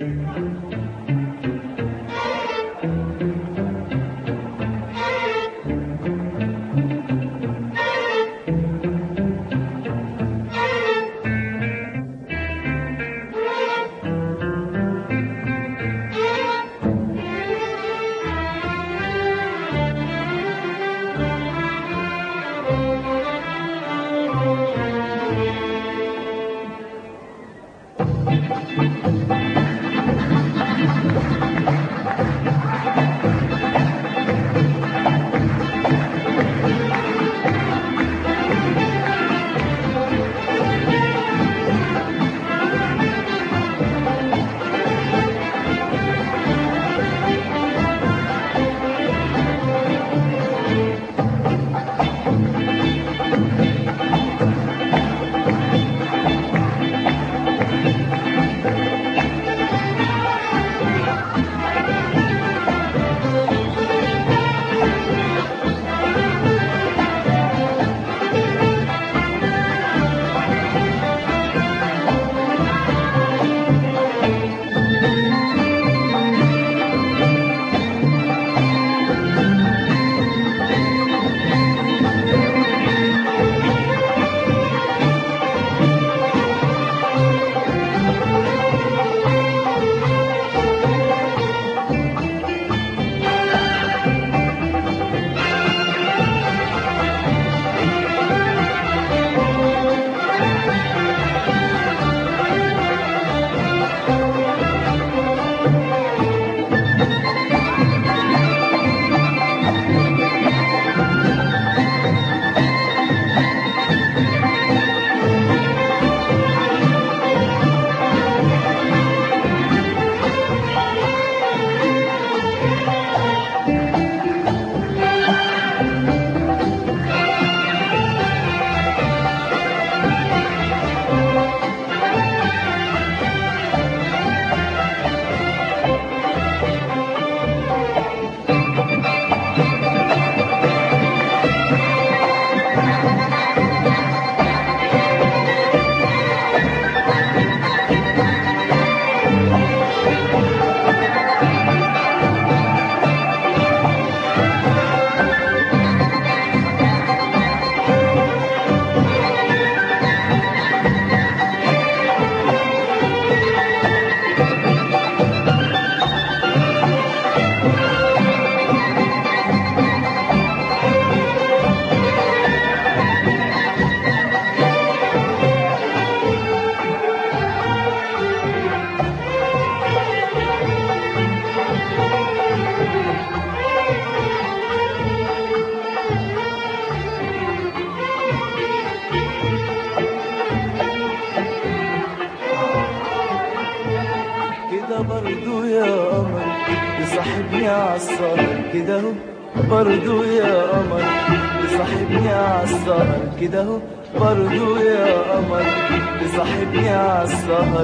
برضو يا قمر تصاحبني عالسهر كده اهو برضو يا قمر تصاحبني عالسهر كده اهو برضو يا قمر تصاحبني عالسهر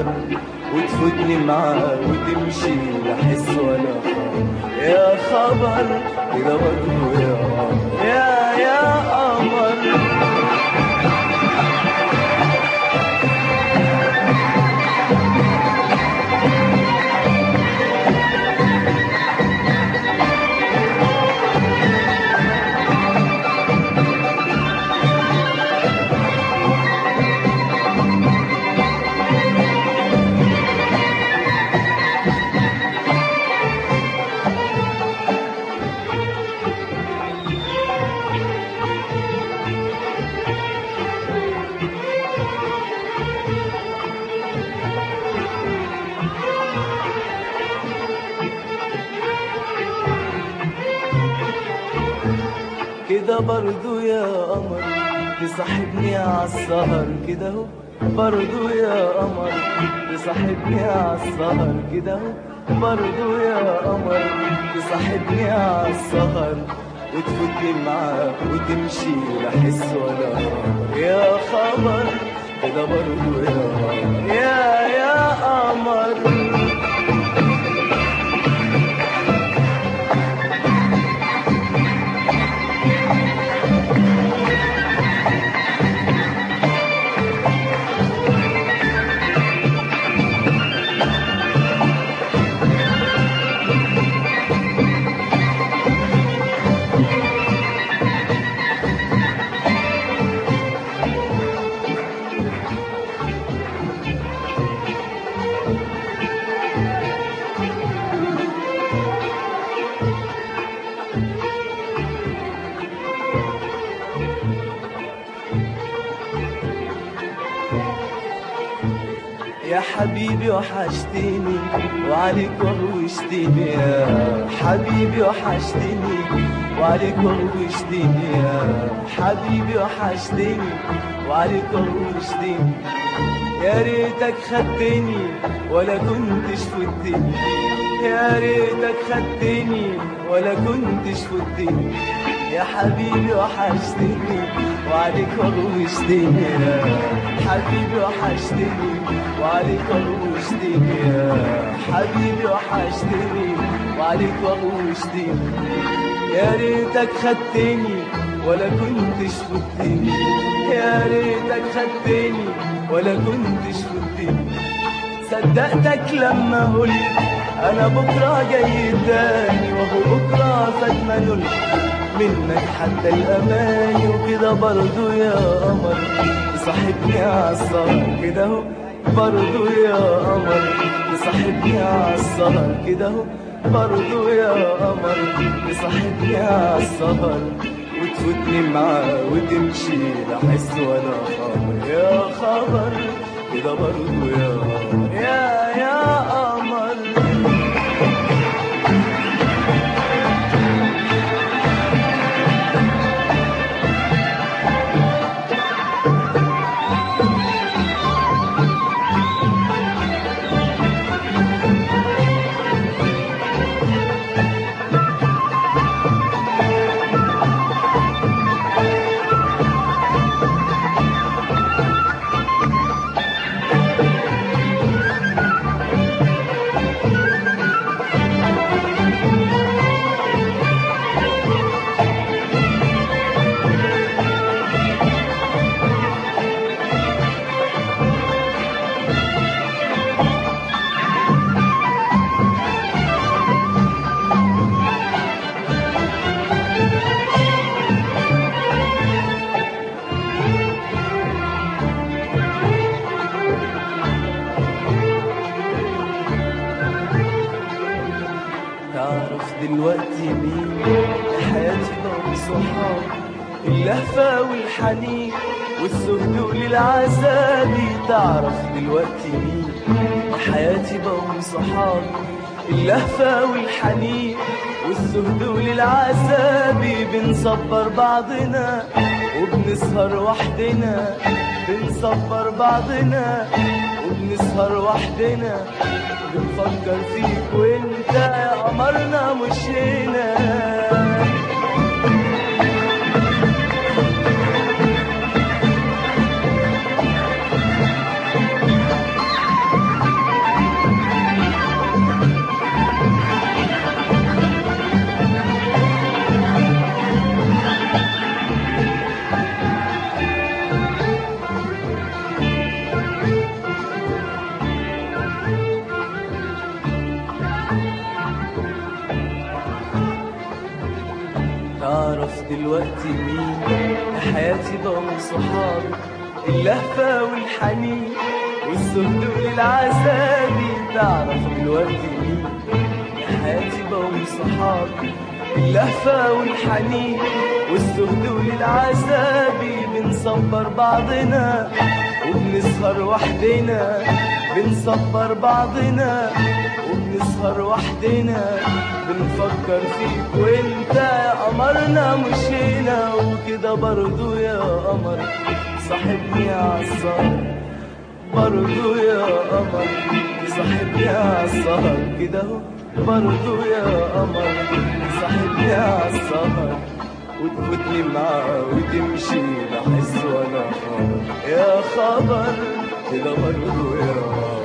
وتفوتني معاه وتمشي لا حس ولا خبر يا خبر كده برضو يا قمر يا يا قمر كده برضو يا قمر تصاحبني عالسهر كده اهو برضو يا قمر تصاحبني عالسهر كده اهو برضو يا قمر تصاحبني عالسهر وتفوتني معاه وتمشي لا حس ولا خبر يا خبر كده برضو يا قمر يا يا قمر يا حبيبي وحشتني وعليك وغوشتني يا حبيبي وحشتني وعليك وغوشتني يا حبيبي وحشتني وعليك وغوشتني يا ريتك خدتني ولا كنتش فتني يا ريتك خدتني ولا كنتش فتني يا حبيبي وحشتني وعليك وغوشتني يا حبيبي وحشتني وعليك وغوشتني يا حبيبي وحشتني وعليك وغوشتني يا ريتك خدتني ولا كنتش فتني يا ريتك خدتني ولا كنتش فتني صدقتك لما قلت انا بكره جاي تاني وهو بكره فاتنا نلت منك حتى الاماني وكده برضو يا قمر تصاحبني عالسهر كده اهو برضو يا قمر تصاحبني عالسهر كده اهو برضو يا قمر تصاحبني عالسهر وتفوتني معاه وتمشي لا حس ولا خبر يا خبر كده برضو يا قمر يا يا قمر تعرف دلوقتي مين حياتي ضوء صحاب اللهفة والحنين والزهد للعذاب تعرف دلوقتي مين حياتي ضوء صحاب اللهفة والحنين والزهد للعذاب بنصبر بعضنا وبنسهر وحدنا بنصبر بعضنا وبنسهر وحدنا بنفكر فيك وانت يا قمرنا مش هنا تعرف دلوقتي مين حياتي ضم صحابي اللهفة والحنين والزهد للعذاب تعرف دلوقتي مين حياتي ضم صحابي اللهفة والحنين والزهد للعذاب بنصبر بعضنا وبنسهر وحدنا بنصبر بعضنا وبنسهر وحدنا بنفكر فيك وانت يا قمرنا مش هنا وكده برضو يا قمر صاحبني عالسهر برضو يا قمر صاحبني عالسهر كده اهو برضو يا قمر صاحبني عالسهر وتفوتني معاه وتمشي لا حس ولا خبر يا خبر كده برضو يا قمر